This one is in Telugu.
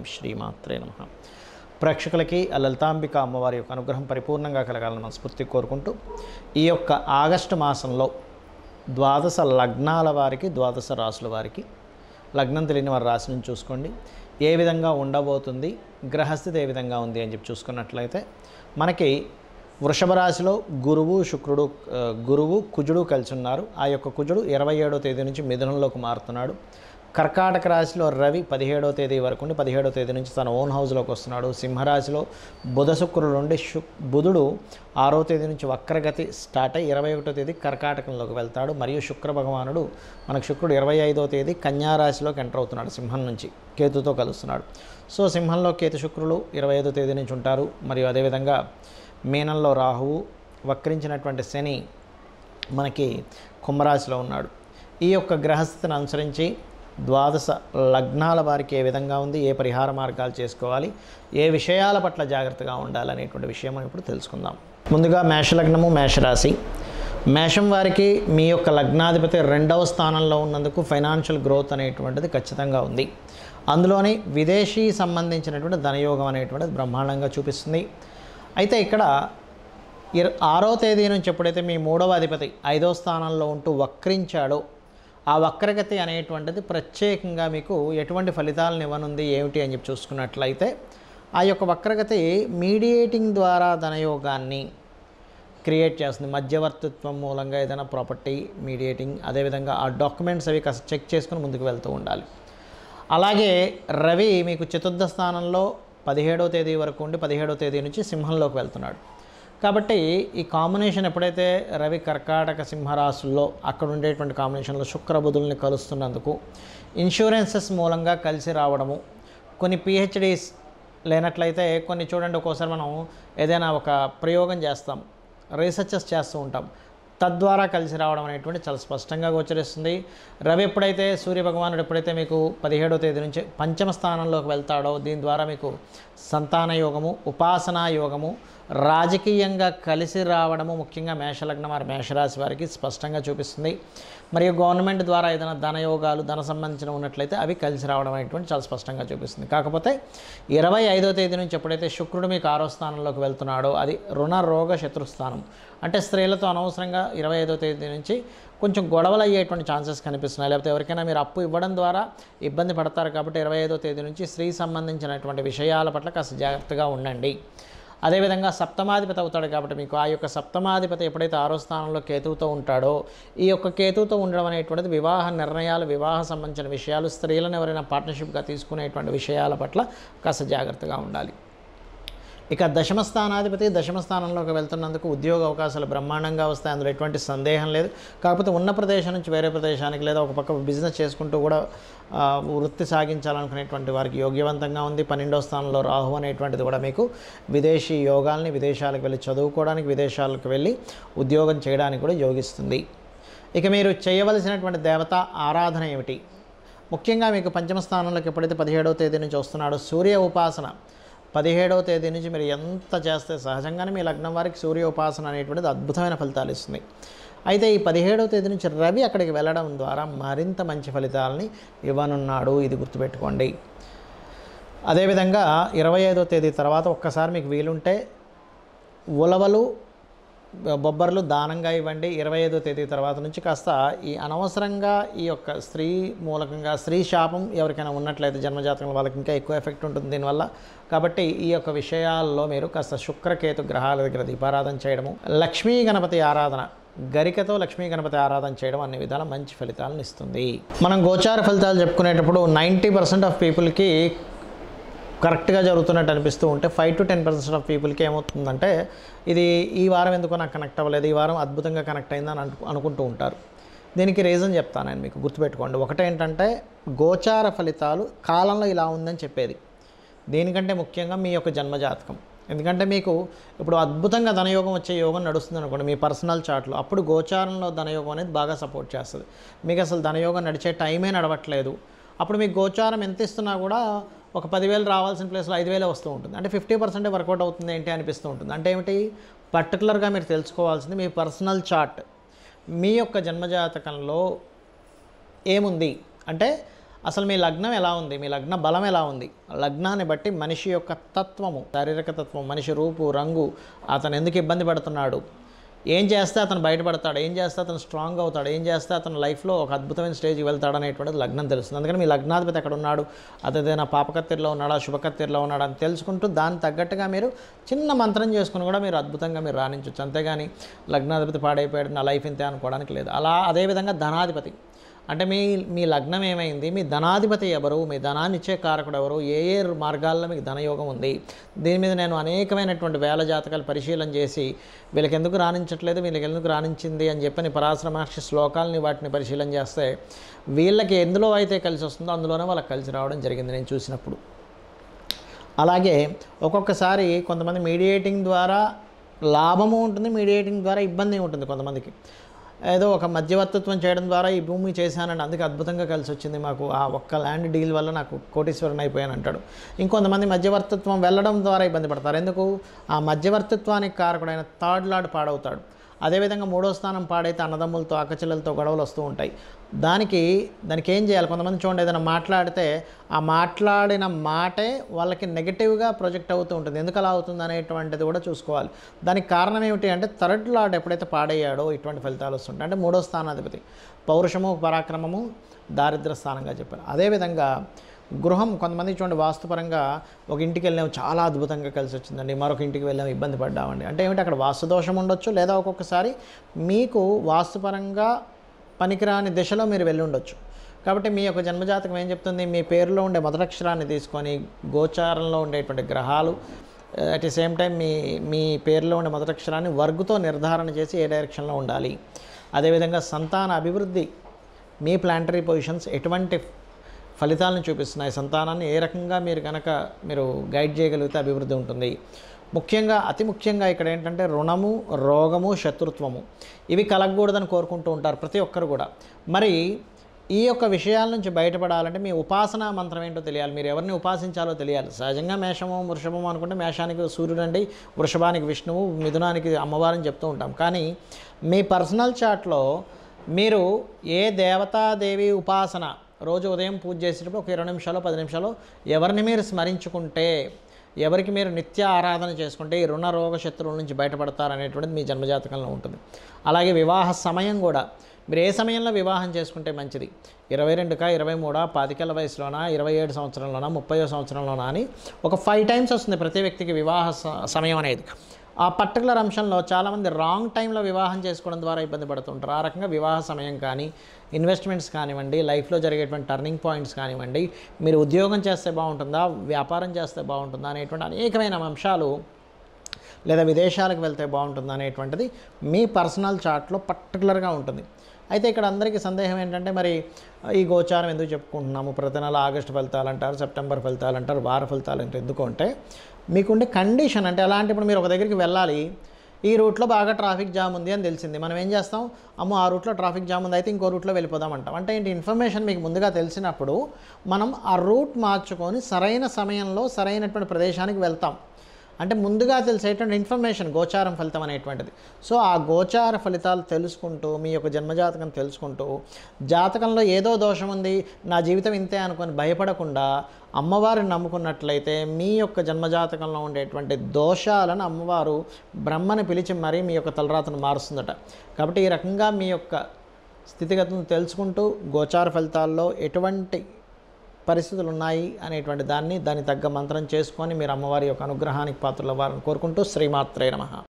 శ్రీమాత్రే నమ ప్రేక్షకులకి ఆ లలితాంబిక అమ్మవారి యొక్క అనుగ్రహం పరిపూర్ణంగా కలగాలని మనస్ఫూర్తి కోరుకుంటూ ఈ యొక్క ఆగస్టు మాసంలో ద్వాదశ లగ్నాల వారికి ద్వాదశ రాసుల వారికి లగ్నం తెలియని వారి రాశి నుంచి చూసుకోండి ఏ విధంగా ఉండబోతుంది గ్రహస్థితి ఏ విధంగా ఉంది అని చెప్పి చూసుకున్నట్లయితే మనకి వృషభ రాశిలో గురువు శుక్రుడు ఆ, గురువు కుజుడు కలిసి ఉన్నారు ఆ యొక్క కుజుడు ఇరవై ఏడో తేదీ నుంచి మిథునంలోకి మారుతున్నాడు కర్కాటక రాశిలో రవి పదిహేడో తేదీ వరకు ఉండి పదిహేడో తేదీ నుంచి తన ఓన్ హౌస్లోకి వస్తున్నాడు సింహరాశిలో బుధ శుక్రుడు నుండి శు బుధుడు ఆరో తేదీ నుంచి వక్రగతి స్టార్ట్ అయ్యి ఇరవై ఒకటో తేదీ కర్కాటకంలోకి వెళ్తాడు మరియు శుక్ర భగవానుడు మనకు శుక్రుడు ఇరవై ఐదో తేదీ కన్యా రాశిలోకి ఎంటర్ అవుతున్నాడు సింహం నుంచి కేతుతో కలుస్తున్నాడు సో సింహంలో కేతు శుక్రులు ఇరవై ఐదో తేదీ నుంచి ఉంటారు మరియు అదేవిధంగా మీనంలో రాహువు వక్రించినటువంటి శని మనకి కుంభరాశిలో ఉన్నాడు ఈ యొక్క గ్రహస్థితిని అనుసరించి ద్వాదశ లగ్నాల వారికి ఏ విధంగా ఉంది ఏ పరిహార మార్గాలు చేసుకోవాలి ఏ విషయాల పట్ల జాగ్రత్తగా ఉండాలనేటువంటి విషయం మనం ఇప్పుడు తెలుసుకుందాం ముందుగా మేషలగ్నము మేషరాశి మేషం వారికి మీ యొక్క లగ్నాధిపతి రెండవ స్థానంలో ఉన్నందుకు ఫైనాన్షియల్ గ్రోత్ అనేటువంటిది ఖచ్చితంగా ఉంది అందులోని విదేశీ సంబంధించినటువంటి ధనయోగం అనేటువంటిది బ్రహ్మాండంగా చూపిస్తుంది అయితే ఇక్కడ ఇర ఆరో తేదీ నుంచి ఎప్పుడైతే మీ మూడవ అధిపతి ఐదో స్థానంలో ఉంటూ వక్రించాడో ఆ వక్రగతి అనేటువంటిది ప్రత్యేకంగా మీకు ఎటువంటి ఫలితాలను ఇవ్వనుంది ఏమిటి అని చెప్పి చూసుకున్నట్లయితే ఆ యొక్క వక్రగతి మీడియేటింగ్ ద్వారా ధనయోగాన్ని క్రియేట్ చేస్తుంది మధ్యవర్తిత్వం మూలంగా ఏదైనా ప్రాపర్టీ మీడియేటింగ్ అదేవిధంగా ఆ డాక్యుమెంట్స్ అవి కాస్త చెక్ చేసుకుని ముందుకు వెళ్తూ ఉండాలి అలాగే రవి మీకు చతుర్థ స్థానంలో పదిహేడవ తేదీ వరకు ఉండి పదిహేడవ తేదీ నుంచి సింహంలోకి వెళ్తున్నాడు కాబట్టి ఈ కాంబినేషన్ ఎప్పుడైతే రవి కర్కాటక సింహరాశుల్లో అక్కడ ఉండేటువంటి కాంబినేషన్లో శుక్ర బుధుల్ని కలుస్తున్నందుకు ఇన్సూరెన్సెస్ మూలంగా కలిసి రావడము కొన్ని పిహెచ్డీస్ లేనట్లయితే కొన్ని చూడండి ఒక్కోసారి మనం ఏదైనా ఒక ప్రయోగం చేస్తాం రీసెర్చెస్ చేస్తూ ఉంటాం తద్వారా కలిసి రావడం అనేటువంటి చాలా స్పష్టంగా గోచరిస్తుంది రవి ఎప్పుడైతే సూర్య భగవానుడు ఎప్పుడైతే మీకు పదిహేడో తేదీ నుంచి పంచమ స్థానంలోకి వెళ్తాడో దీని ద్వారా మీకు సంతాన యోగము ఉపాసనా యోగము రాజకీయంగా కలిసి రావడము ముఖ్యంగా మేషలగ్నం వారి మేషరాశి వారికి స్పష్టంగా చూపిస్తుంది మరియు గవర్నమెంట్ ద్వారా ఏదైనా ధనయోగాలు ధన సంబంధించిన ఉన్నట్లయితే అవి కలిసి రావడం అనేటువంటి చాలా స్పష్టంగా చూపిస్తుంది కాకపోతే ఇరవై ఐదో తేదీ నుంచి ఎప్పుడైతే శుక్రుడు మీకు ఆరో స్థానంలోకి వెళ్తున్నాడో అది రుణ రోగ శత్రుస్థానం అంటే స్త్రీలతో అనవసరంగా ఇరవై ఐదో తేదీ నుంచి కొంచెం గొడవలు అయ్యేటువంటి ఛాన్సెస్ కనిపిస్తున్నాయి లేకపోతే ఎవరికైనా మీరు అప్పు ఇవ్వడం ద్వారా ఇబ్బంది పడతారు కాబట్టి ఇరవై ఐదో తేదీ నుంచి స్త్రీ సంబంధించినటువంటి విషయాల పట్ల కాస్త జాగ్రత్తగా ఉండండి అదేవిధంగా సప్తమాధిపతి అవుతాడు కాబట్టి మీకు ఆ యొక్క సప్తమాధిపతి ఎప్పుడైతే ఆరో స్థానంలో కేతువుతో ఉంటాడో ఈ యొక్క కేతువుతో ఉండడం అనేటువంటిది వివాహ నిర్ణయాలు వివాహ సంబంధించిన విషయాలు స్త్రీలను ఎవరైనా పార్ట్నర్షిప్గా తీసుకునేటువంటి విషయాల పట్ల కాస్త జాగ్రత్తగా ఉండాలి ఇక దశమ స్థానాధిపతి దశమ స్థానంలోకి వెళ్తున్నందుకు ఉద్యోగ అవకాశాలు బ్రహ్మాండంగా వస్తాయి అందులో ఎటువంటి సందేహం లేదు కాకపోతే ఉన్న ప్రదేశం నుంచి వేరే ప్రదేశానికి లేదా ఒక పక్క బిజినెస్ చేసుకుంటూ కూడా ఆ, వృత్తి సాగించాలనుకునేటువంటి వారికి యోగ్యవంతంగా ఉంది పన్నెండో స్థానంలో రాహు అనేటువంటిది కూడా మీకు విదేశీ యోగాల్ని విదేశాలకు వెళ్ళి చదువుకోవడానికి విదేశాలకు వెళ్ళి ఉద్యోగం చేయడానికి కూడా యోగిస్తుంది ఇక మీరు చేయవలసినటువంటి దేవత ఆరాధన ఏమిటి ముఖ్యంగా మీకు పంచమ స్థానంలోకి ఎప్పుడైతే పదిహేడవ తేదీ నుంచి వస్తున్నాడో సూర్య ఉపాసన పదిహేడవ తేదీ నుంచి మీరు ఎంత చేస్తే సహజంగానే మీ లగ్నం వారికి సూర్య ఉపాసన అనేటువంటిది అద్భుతమైన ఫలితాలు ఇస్తుంది అయితే ఈ పదిహేడవ తేదీ నుంచి రవి అక్కడికి వెళ్ళడం ద్వారా మరింత మంచి ఫలితాలని ఇవ్వనున్నాడు ఇది గుర్తుపెట్టుకోండి అదేవిధంగా ఇరవై ఐదో తేదీ తర్వాత ఒక్కసారి మీకు వీలుంటే ఉలవలు బొబ్బర్లు దానంగా ఇవ్వండి ఇరవై ఐదో తేదీ తర్వాత నుంచి కాస్త ఈ అనవసరంగా ఈ యొక్క స్త్రీ మూలకంగా స్త్రీ శాపం ఎవరికైనా ఉన్నట్లయితే జన్మజాతకంలో వాళ్ళకి ఇంకా ఎక్కువ ఎఫెక్ట్ ఉంటుంది దీనివల్ల కాబట్టి ఈ యొక్క విషయాల్లో మీరు కాస్త శుక్రకేతు గ్రహాల దగ్గర దీపారాధన చేయడము లక్ష్మీ గణపతి ఆరాధన గరికతో లక్ష్మీ గణపతి ఆరాధన చేయడం అన్ని విధాల మంచి ఫలితాలను ఇస్తుంది మనం గోచార ఫలితాలు చెప్పుకునేటప్పుడు నైంటీ పర్సెంట్ ఆఫ్ పీపుల్కి కరెక్ట్గా జరుగుతున్నట్టు అనిపిస్తూ ఉంటే five to ten percent of పీపుల్కి ఏమవుతుందంటే ఇది ఈ వారం ఎందుకో నాకు కనెక్ట్ అవ్వలేదు ఈ వారం అద్భుతంగా కనెక్ట్ అయిందని అను అనుకుంటూ ఉంటారు దీనికి రీజన్ చెప్తాను నేను మీకు గుర్తుపెట్టుకోండి ఒకటేంటంటే గోచార ఫలితాలు కాలంలో ఇలా ఉందని చెప్పేది దీనికంటే ముఖ్యంగా మీ యొక్క జన్మజాతకం ఎందుకంటే మీకు ఇప్పుడు అద్భుతంగా ధనయోగం వచ్చే యోగం నడుస్తుంది అనుకోండి మీ పర్సనల్ చార్ట్లో అప్పుడు గోచారంలో ధనయోగం అనేది బాగా సపోర్ట్ చేస్తుంది మీకు అసలు ధనయోగం నడిచే టైమే నడవట్లేదు అప్పుడు మీకు గోచారం ఎంత ఇస్తున్నా కూడా ఒక పదివేలు రావాల్సిన ప్లేస్లో ఐదు వేలే వస్తూ ఉంటుంది అంటే ఫిఫ్టీ పర్సెంటే వర్కౌట్ అవుతుంది ఏంటి అనిపిస్తూ ఉంటుంది అంటే ఏమిటి పర్టికులర్గా మీరు తెలుసుకోవాల్సింది మీ పర్సనల్ చార్ట్ మీ యొక్క జన్మజాతకంలో ఏముంది అంటే అసలు మీ లగ్నం ఎలా ఉంది మీ లగ్న బలం ఎలా ఉంది లగ్నాన్ని బట్టి మనిషి యొక్క తత్వము శారీరక తత్వం మనిషి రూపు రంగు అతను ఎందుకు ఇబ్బంది పడుతున్నాడు ఏం చేస్తే అతను బయటపడతాడు ఏం చేస్తే అతను స్ట్రాంగ్ అవుతాడు ఏం చేస్తే అతను లైఫ్లో ఒక అద్భుతమైన స్టేజ్కి వెళ్తాడు అనేటువంటిది లగ్నం తెలుస్తుంది అందుకని మీ లగ్నాధిపతి ఎక్కడ ఉన్నాడు అతను ఏదైనా పాపకత్తిరిలో ఉన్నాడా శుభకత్తిరిలో ఉన్నాడా అని తెలుసుకుంటూ దానికి తగ్గట్టుగా మీరు చిన్న మంత్రం చేసుకుని కూడా మీరు అద్భుతంగా మీరు రాణించవచ్చు అంతేగాని లగ్నాధిపతి పాడైపోయాడు నా లైఫ్ ఇంతే అనుకోవడానికి లేదు అలా అదేవిధంగా ధనాధిపతి అంటే మీ మీ లగ్నం ఏమైంది మీ ధనాధిపతి ఎవరు మీ ధనాన్ని ఇచ్చే కారకుడు ఎవరు ఏ ఏ మార్గాల్లో మీకు ధనయోగం ఉంది దీని మీద నేను అనేకమైనటువంటి వేల జాతకాలు పరిశీలన చేసి వీళ్ళకి ఎందుకు రాణించట్లేదు వీళ్ళకి ఎందుకు రాణించింది అని చెప్పని పరాశర మహర్షి శ్లోకాలని వాటిని పరిశీలన చేస్తే వీళ్ళకి ఎందులో అయితే కలిసి వస్తుందో అందులోనే వాళ్ళకి కలిసి రావడం జరిగింది నేను చూసినప్పుడు అలాగే ఒక్కొక్కసారి కొంతమంది మీడియేటింగ్ ద్వారా లాభము ఉంటుంది మీడియేటింగ్ ద్వారా ఇబ్బంది ఉంటుంది కొంతమందికి ఏదో ఒక మధ్యవర్తిత్వం చేయడం ద్వారా ఈ భూమి చేశానండి అందుకే అద్భుతంగా కలిసి వచ్చింది మాకు ఆ ఒక్క ల్యాండ్ డీల్ వల్ల నాకు కోటీశ్వరుని అయిపోయాను అంటాడు ఇంకొంతమంది మధ్యవర్తిత్వం వెళ్ళడం ద్వారా ఇబ్బంది పడతారు ఎందుకు ఆ మధ్యవర్తిత్వానికి కారకుడైన థర్డ్ లార్డ్ పాడవుతాడు అదేవిధంగా మూడో స్థానం పాడైతే అన్నదమ్ములతో అక్కచెల్లెలతో గొడవలు వస్తూ ఉంటాయి దానికి దానికి ఏం చేయాలి కొంతమంది చూడండి ఏదైనా మాట్లాడితే ఆ మాట్లాడిన మాటే వాళ్ళకి నెగిటివ్గా ప్రొజెక్ట్ అవుతూ ఉంటుంది ఎందుకు అలా అవుతుంది అనేటువంటిది కూడా చూసుకోవాలి దానికి కారణం ఏమిటి అంటే థర్డ్ లార్డ్ ఎప్పుడైతే పాడయ్యాడో ఇటువంటి ఫలితాలు వస్తుంటాయి అంటే మూడో స్థానాధిపతి పౌరుషము పరాక్రమము దారిద్ర స్థానంగా చెప్పారు అదేవిధంగా గృహం కొంతమంది చూడండి వాస్తుపరంగా ఒక ఇంటికి వెళ్ళాము చాలా అద్భుతంగా కలిసి వచ్చిందండి మరొక ఇంటికి వెళ్ళాము ఇబ్బంది పడ్డామండి అంటే ఏమిటి అక్కడ వాస్తు దోషం ఉండొచ్చు లేదా ఒక్కొక్కసారి మీకు వాస్తుపరంగా పనికిరాని దిశలో మీరు వెళ్ళి ఉండొచ్చు కాబట్టి మీ యొక్క జన్మజాతకం ఏం చెప్తుంది మీ పేరులో ఉండే మొదలక్షరాన్ని తీసుకొని గోచారంలో ఉండేటువంటి గ్రహాలు అట్ ది సేమ్ టైం మీ మీ పేరులో ఉండే మొదలక్షరాన్ని వర్గుతో నిర్ధారణ చేసి ఏ డైరెక్షన్లో ఉండాలి అదేవిధంగా సంతాన అభివృద్ధి మీ ప్లాంటరీ పొజిషన్స్ ఎటువంటి ఫలితాలను చూపిస్తున్నాయి సంతానాన్ని ఏ రకంగా మీరు కనుక మీరు గైడ్ చేయగలిగితే అభివృద్ధి ఉంటుంది ముఖ్యంగా అతి ముఖ్యంగా ఇక్కడ ఏంటంటే రుణము రోగము శత్రుత్వము ఇవి కలగకూడదని కోరుకుంటూ ఉంటారు ప్రతి ఒక్కరు కూడా మరి ఈ యొక్క విషయాల నుంచి బయటపడాలంటే మీ ఉపాసనా మంత్రం ఏంటో తెలియాలి మీరు ఎవరిని ఉపాసించాలో తెలియాలి సహజంగా మేషము వృషభము అనుకుంటే మేషానికి సూర్యుడు అండి వృషభానికి విష్ణువు మిథునానికి అమ్మవారిని చెప్తూ ఉంటాం కానీ మీ పర్సనల్ చాట్లో మీరు ఏ దేవతాదేవి ఉపాసన రోజు ఉదయం పూజ చేసేటప్పుడు ఒక ఇరవై నిమిషాలు పది నిమిషాలు ఎవరిని మీరు స్మరించుకుంటే ఎవరికి మీరు నిత్య ఆరాధన చేసుకుంటే ఈ రుణ రోగ శత్రువుల నుంచి బయటపడతారనేటువంటిది మీ జన్మజాతకంలో ఉంటుంది అలాగే వివాహ సమయం కూడా మీరు ఏ సమయంలో వివాహం చేసుకుంటే మంచిది ఇరవై రెండుకా ఇరవై మూడా పాతికేళ్ల వయసులోనా ఇరవై ఏడు సంవత్సరంలోనా ముప్పై సంవత్సరంలోనా అని ఒక ఫైవ్ టైమ్స్ వస్తుంది ప్రతి వ్యక్తికి వివాహ స- సమయం అనేది ఆ పర్టికులర్ అంశంలో చాలామంది రాంగ్ టైంలో వివాహం చేసుకోవడం ద్వారా ఇబ్బంది పడుతుంటారు ఆ రకంగా వివాహ సమయం కానీ ఇన్వెస్ట్మెంట్స్ కానివ్వండి లైఫ్లో జరిగేటువంటి టర్నింగ్ పాయింట్స్ కానివ్వండి మీరు ఉద్యోగం చేస్తే బాగుంటుందా వ్యాపారం చేస్తే బాగుంటుందా అనేటువంటి అనేకమైన అంశాలు లేదా విదేశాలకు వెళ్తే బాగుంటుంది అనేటువంటిది మీ పర్సనల్ చార్ట్లో పర్టికులర్గా ఉంటుంది అయితే ఇక్కడ అందరికీ సందేహం ఏంటంటే మరి ఈ గోచారం ఎందుకు చెప్పుకుంటున్నాము ప్రతి నెల ఆగస్టు ఫలితాలు అంటారు సెప్టెంబర్ ఫలితాలు అంటారు వార ఫలితాలు అంటే ఎందుకు అంటే మీకుండే కండిషన్ అంటే ఎలాంటి ఇప్పుడు మీరు ఒక దగ్గరికి వెళ్ళాలి ఈ రూట్లో బాగా ట్రాఫిక్ జామ్ ఉంది అని తెలిసింది మనం ఏం చేస్తాం అమ్మో ఆ రూట్లో ట్రాఫిక్ జామ్ ఉంది అయితే ఇంకో రూట్లో వెళ్ళిపోదాం అంటాం అంటే ఏంటి ఇన్ఫర్మేషన్ మీకు ముందుగా తెలిసినప్పుడు మనం ఆ రూట్ మార్చుకొని సరైన సమయంలో సరైనటువంటి ప్రదేశానికి వెళ్తాం అంటే ముందుగా తెలిసేటువంటి ఇన్ఫర్మేషన్ గోచారం ఫలితం అనేటువంటిది సో ఆ గోచార ఫలితాలు తెలుసుకుంటూ మీ యొక్క జన్మజాతకం తెలుసుకుంటూ జాతకంలో ఏదో దోషం ఉంది నా జీవితం ఇంతే అనుకొని భయపడకుండా అమ్మవారిని నమ్ముకున్నట్లయితే మీ యొక్క జన్మజాతకంలో ఉండేటువంటి దోషాలను అమ్మవారు బ్రహ్మని పిలిచి మరీ మీ యొక్క తలరాతను మారుస్తుందట కాబట్టి ఈ రకంగా మీ యొక్క స్థితిగతులను తెలుసుకుంటూ గోచార ఫలితాల్లో ఎటువంటి పరిస్థితులు ఉన్నాయి అనేటువంటి దాన్ని దానికి తగ్గ మంత్రం చేసుకొని మీరు అమ్మవారి యొక్క అనుగ్రహానికి పాత్రలు అవ్వాలని కోరుకుంటూ శ్రీమాత్రే నమః